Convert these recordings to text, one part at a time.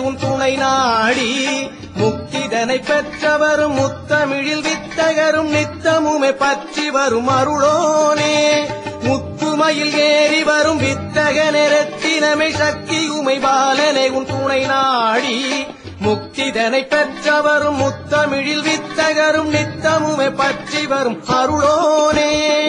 உன் துணை நாடி முக்திதனை பெற்றவரும் முத்தமிழில் வித்தகரும் நித்தமுமே பற்றி வரும் அருளோனே முத்துமையில் ஏறி வரும் வித்தக நிறத்தினமை சக்தி உமை பாலனை உன் துணை நாடி முக்திதனை பெற்றவரும் முத்தமிழில் வித்தகரும் நித்தமுமே பற்றி வரும் அருளோனே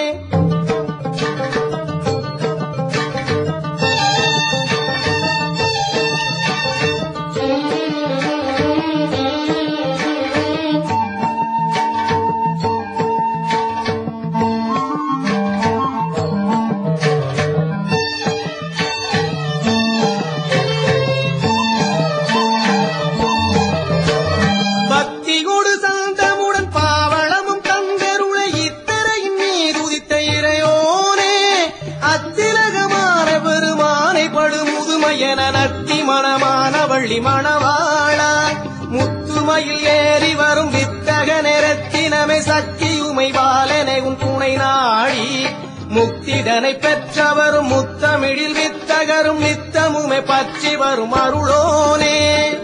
பக்தியோடு சாந்தமுடன் பாவளமும் தங்கருளை இத்தரையின் மீது உதித்த இறையோனே அத்திலகமான பெருமானை படு முதுமையன நத்தி மணமான வள்ளி மணவாளா முத்துமையில் ஏறி வரும் வித்தக நிறத்தினமை சக்தி உமை பாலனை உன் துணை நாடி முக்திதனை பெற்றவரும் முத்தமிழில் வித்தகரும் நித்தமுமே பற்றி வரும் அருளோனே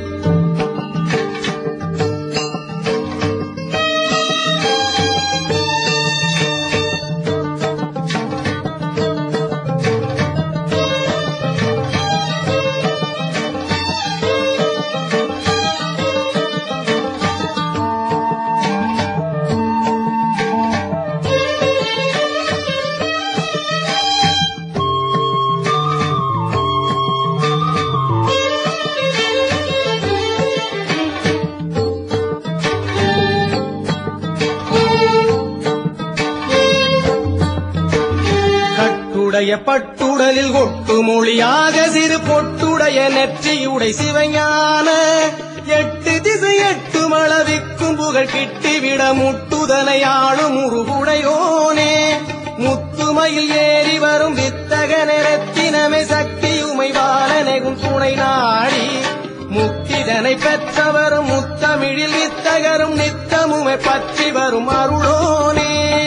கட்டுடைய பட்டுடலில் ஒட்டு மொழியாக சிறு பொட்டுடைய நெற்றியுடை சிவஞான எட்டு திசை எட்டு மளவிக்கும் புகழ் கிட்டிவிட முட்டுதனை ஆளும் உருவுடையோனே முத்துமையில் ஏறி வரும் வித்தக நிறத்தினமே சக்தி உமை பாலனெகும் துணை நாடி முக்திதனை பெற்றவரும் முத்தமிழில் வித்தகரும் நித்தமுமை பற்றி வரும் அருளோனே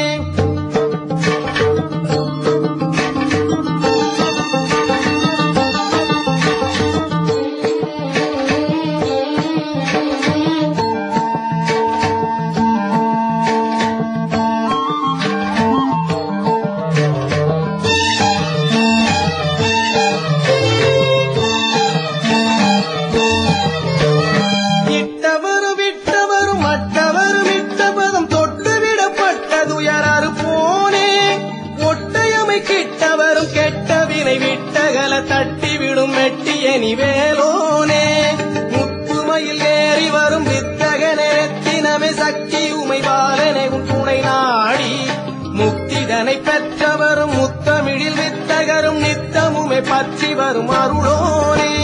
இட்டவரும் விட்டவரும் மற்றவரும் இட்டபதம் தொட்டுவிடப்பட்டதுயராறு போனே ஒட்டையமை கிட்டவரும் கெட்ட வினை விட்டகல தட்டிவிடும் மெட்டியனி வேலோனே முத்துமையில் ஏறி வரும் வித்தக நிறத்தினமே சக்தி உமை பாலனை உன் துணை நாடி முக்திதனை பெற்றவரும் முத்தமிழில் வித்தகரும் நித்தமுமே பற்றி வரும் அருளோனே